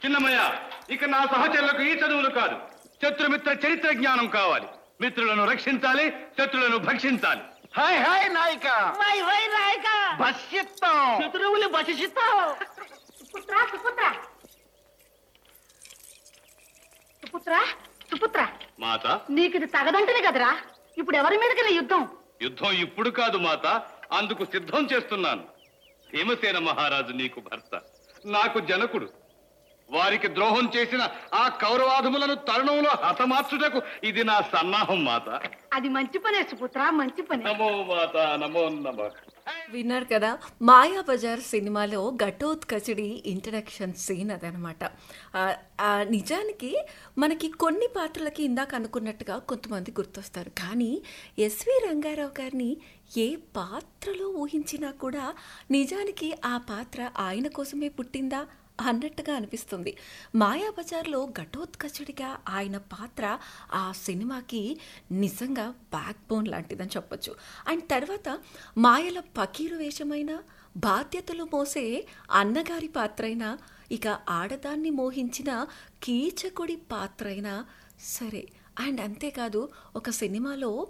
చిన్నమయ్య ఇక నా సహచరులకు ఈ చదువులు కాదు శత్రుమిత్ర చరిత్ర జ్ఞానం కావాలి మిత్రులను రక్షించాలి శత్రులను భక్షించాలి హాయ్ హాయ్ నాయక వై వై నాయక భస్యత్వం శత్రువులు భక్షిస్తావు సుపుత్ర సుపుత్ర సుపుత్ర సుపుత్ర మాత నీకు ఇది తగదంటనే కదరా ఇప్పుడు ఎవరి మీదకి యుద్ధం యుద్ధం ఇప్పుడు కాదు మాత అందుకు సిద్ధం చేస్తున్నాను భీమసేన మహారాజు నీకు భర్త నాకు జనకుడు వారికి ద్రోహం చేసిన ఆ కౌరవాధములను తరుణంలో హతమార్చుటకు ఇది నా సన్నాహం మాత అది మంచి పనే సుపుత్ర మంచి పని నమో మాత నమో నమ విన్నారు కదా మాయా బజార్ సినిమాలో ఘటోత్కచడి ఇంట్రడక్షన్ సీన్ అదనమాట ఆ, ఆ, నిజానికి మనకి కొన్ని పాత్రలకి ఇందాక అనుకున్నట్టుగా కొంతమంది గుర్తొస్తారు కానీ ఎస్వి రంగారావు గారిని ఏ పాత్రలో ఊహించినా కూడా నిజానికి ఆ పాత్ర ఆయన కోసమే పుట్టిందా అన్నట్టుగా అనిపిస్తుంది మాయాబజార్లో ఘటోత్కచుడిగా ఆయన పాత్ర ఆ సినిమాకి నిజంగా బ్యాక్ బోన్ లాంటిదని చెప్పొచ్చు అండ్ తర్వాత మాయల పకీరు వేషమైన బాధ్యతలు మోసే అన్నగారి పాత్ర అయినా ఇక ఆడదాన్ని మోహించిన కీచకుడి పాత్ర అయినా సరే అండ్ అంతేకాదు ఒక సినిమాలో